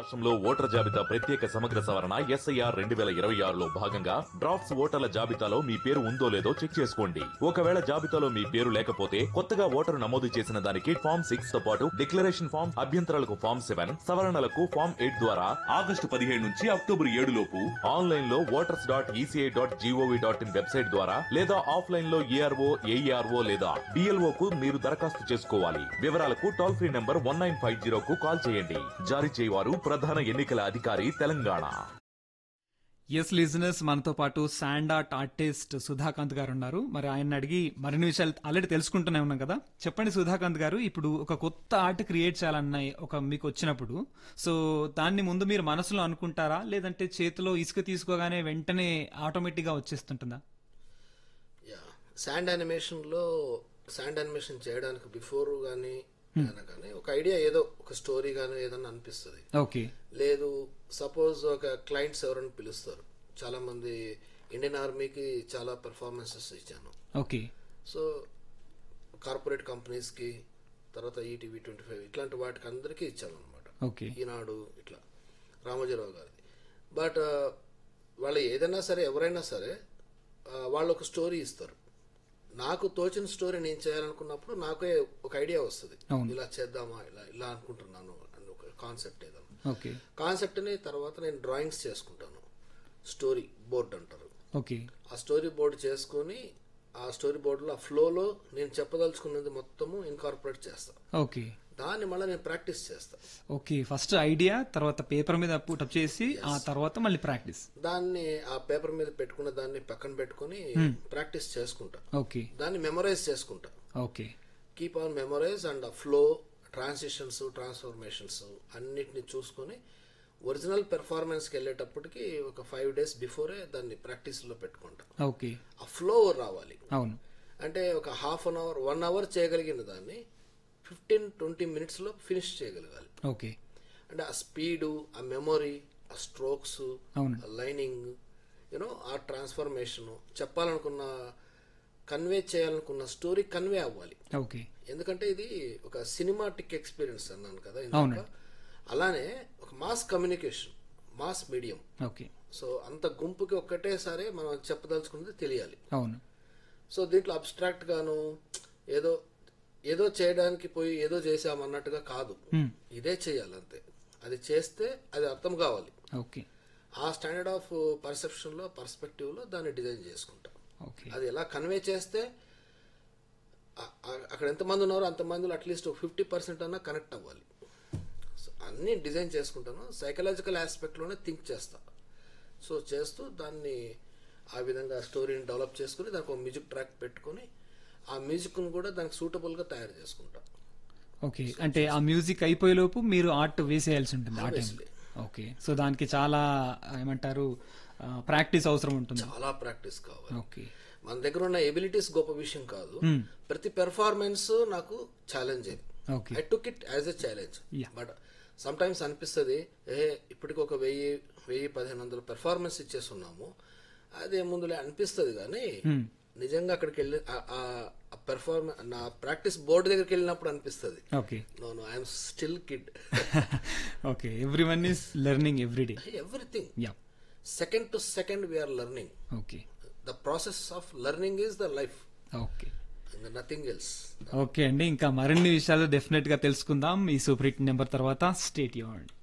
రాష్ట్రంలో ఓటర్ జాబితా ప్రత్యేక సమగ్ర సవరణ ఎస్ఐఆర్ రెండు వేల ఇరవై ఆరులో భాగంగా డ్రాఫ్ట్స్ ఓటర్ల జాబితాలో మీ పేరు ఉందో లేదో చెక్ చేసుకోండి ఒకవేళ జాబితాలో మీ పేరు లేకపోతే కొత్తగా ఓటరు నమోదు చేసిన దానికి ఫామ్ సిక్స్ తో పాటు డిక్లరేషన్ ఫామ్ అభ్యంతరాలకు ఫామ్ సెవెన్ సవరణలకు ఫామ్ ఎయిట్ ద్వారా ఆగస్టు పదిహేడు నుంచి అక్టోబర్ ఏడు లోపు ఆన్లైన్ లో voters dot ECI dot GOV dot in website ద్వారా లేదా ఆఫ్లైన్ లో ఏఆర్ఓ ఏఈఆర్ఓ లేదా డిఎల్ఓ కు మీరు దరఖాస్తు చేసుకోవాలి వివరాలకు toll free number one nine five zero కు కాల్ చేయండి జారీ చేయవారు ప్రధాన ఎన్నికల అధికారి తెలంగాణ ఎస్ లిజనర్స్ మనతో పాటు శాండ్ ఆర్ట్ ఆర్టిస్ట్ సుధాకాంత్ గారు ఉన్నారు మరి ఆయన అడిగి మరిన్ని విషయాలు ఆల్రెడీ తెలుసుకుంటూనే ఉన్నాం కదా చెప్పండి సుధాకాంత్ గారు ఇప్పుడు ఒక కొత్త ఆర్ట్ క్రియేట్ చేయాలన్న ఒక మీకు వచ్చినప్పుడు సో దాన్ని ముందు మీరు మనసులో అనుకుంటారా లేదంటే చేతిలో ఇసుక తీసుకోగానే వెంటనే ఆటోమేటిక్ గా వచ్చేస్తుంటుందా యా శాండ్ యానిమేషన్లో శాండ్ యానిమేషన్ చేయడానికి బిఫోర్ కానీ కానీ ఒక ఐడియా ఏదో ఒక స్టోరీ కానీ ఏదన్నా అనిపిస్తుంది ఓకే లేదు సపోజ్ ఒక క్లయింట్స్ ఎవరైనా పిలుస్తారు చాలా మంది ఇండియన్ ఆర్మీకి చాలా పెర్ఫార్మెన్సెస్ ఇచ్చాను ఓకే సో కార్పొరేట్ కంపెనీస్కి తర్వాత ఈటీవీ ట్వంటీ ఫైవ్ ఇట్లాంటి వాటికి అందరికీ ఇచ్చాను అనమాట ఓకే ఈనాడు ఇట్లా రామోజీరావు గారిది బట్ వాళ్ళు ఏదైనా సరే ఎవరైనా సరే ఆ, వాళ్ళు ఒక స్టోరీ ఇస్తారు నాకు తోచిన స్టోరీ నేను చేయాలనుకున్నప్పుడు నాకే ఒక ఐడియా వస్తుంది అవును. ఇలా చేద్దామా ఇలా ఇలా అనుకుంటున్నాను అని ఒక కాన్సెప్ట్ ఏదైనా ఓకే కాన్సెప్ట్ని తర్వాత నేను డ్రాయింగ్స్ చేసుకుంటాను స్టోరీ బోర్డ్ అంటారు ఓకే ఆ స్టోరీ బోర్డు చేసుకొని ఆ స్టోరీ బోర్డులో ఆ ఫ్లోలో నేను చెప్పదలుచుకున్నది మొత్తము ఇన్కార్పొరేట్ చేస్తా ఓకే దాన్ని మళ్ళీ నేను ప్రాక్టీస్ చేస్తా ఓకే ఫస్ట్ ఐడియా తర్వాత పేపర్ మీద పుటప్ చేసి ఆ తర్వాత మళ్ళీ ప్రాక్టీస్ దాన్ని ఆ పేపర్ మీద పెట్టుకున్న దాన్ని పక్కన పెట్టుకొని ప్రాక్టీస్ చేసుకుంటా ఓకే దాన్ని మెమరైజ్ చేసుకుంటా okay keep on memorise and ఆ ఫ్లో ట్రాన్సిషన్స్ ట్రాన్స్ఫర్మేషన్స్ అన్నిటిని చూసుకొని ఒరిజినల్ పెర్ఫార్మెన్స్కి వెళ్ళేటప్పటికి ఒక ఫైవ్ డేస్ బిఫోరే దాన్ని ప్రాక్టీస్లో పెట్టుకుంటా ఓకే ఆ ఫ్లో రావాలి అవును అంటే ఒక half an hour one hour చేయగలిగిన దాన్ని ఫిఫ్టీన్ ట్వంటీ మినిట్స్లో ఫినిష్ చేయగలగాలి ఓకే అంటే ఆ స్పీడు ఆ మెమొరీ ఆ స్ట్రోక్స్ అవును ఆ లైనింగ్ యూనో ఆ ట్రాన్స్ఫర్మేషన్ చెప్పాలనుకున్న కన్వే చేయాలనుకున్న స్టోరీ కన్వే అవ్వాలి ఓకే ఎందుకంటే ఇది ఒక సినిమాటిక్ ఎక్స్పీరియన్స్ అన్నాను కదా అవును. ఇందాక అలానే ఒక mass communication mass medium okay so అంత గుంపుకి ఒక్కటేసారి మనం చెప్పదలుచుకున్నది తెలియాలి అవును సో దీంట్లో అబ్స్ట్రాక్ట్ గాను ఏదో ఏదో చేయడానికి పోయి ఏదో చేసామన్నట్టుగా కాదు Hmm. ఇదే చేయాలి అంతే అది చేస్తే అది అర్థం కావాలి ఓకే ఆ స్టాండర్డ్ ఆఫ్ పర్సెప్షన్ లో పర్స్పెక్టివ్ లో దాన్ని డిజైన్ చేసుకుంటాం ఓకే అది ఎలా కన్వే చేస్తే ఆ- ఆ- అక్కడ ఎంతమంది ఉన్నారో అంతమందిలో అట్లీస్ట్ ఫిఫ్టీ పర్సెంట్ అన్నా కనెక్ట్ అవ్వాలి సో అన్నీ డిజైన్ చేసుకుంటాను సైకలాజికల్ ఆస్పెక్ట్లోనే థింక్ చేస్తా సో చేస్తూ దాన్ని ఆ విధంగా స్టోరీని డెవలప్ చేసుకుని దానికి ఒక మ్యూజిక్ ట్రాక్ పెట్టుకొని ఆ మ్యూజిక్ను కూడా దానికి సూటబుల్గా తయారు చేసుకుంటా ఓకే అంటే ఆ మ్యూజిక్ అయిపోయేలోపు మీరు ఆర్ట్ వేసేయాల్సి ఉంటుంది ఆ టైం Obviously. ఓకే సో దానికి చాలా ఏమంటారు ప్రాక్టీస్ అవసరం ఉంటుంది చాలా ప్రాక్టీస్ కావాలి ఓకే మన దగ్గర ఉన్న ఎబిలిటీస్ గొప్ప విషయం కాదు ప్రతి పెర్ఫార్మెన్స్ నాకు challenge okay I took it as a challenge Yeah. But sometimes అనిపిస్తుంది ఏ ఇప్పటికి ఒక వెయ్యి వెయ్యి పదిహేను వందల పెర్ఫార్మెన్స్ ఇచ్చేస్తున్నాము అదే ముందులే అనిపిస్తుంది కానీ నిజంగా అక్కడికి వెళ్ళి పెర్ఫార్మెన్స్ నా ప్రాక్టీస్ బోర్డు దగ్గరికి వెళ్ళినప్పుడు అనిపిస్తుంది okay no no I'm still kid okay every one is learning every day everything yeah second to second we are learning okay the process of learning is the life okay nothing else okay అండి ఇంకా మరిన్ని విషయాలు definite గా తెలుసుకుందాం ఈ super hit number తర్వాత stay యూన్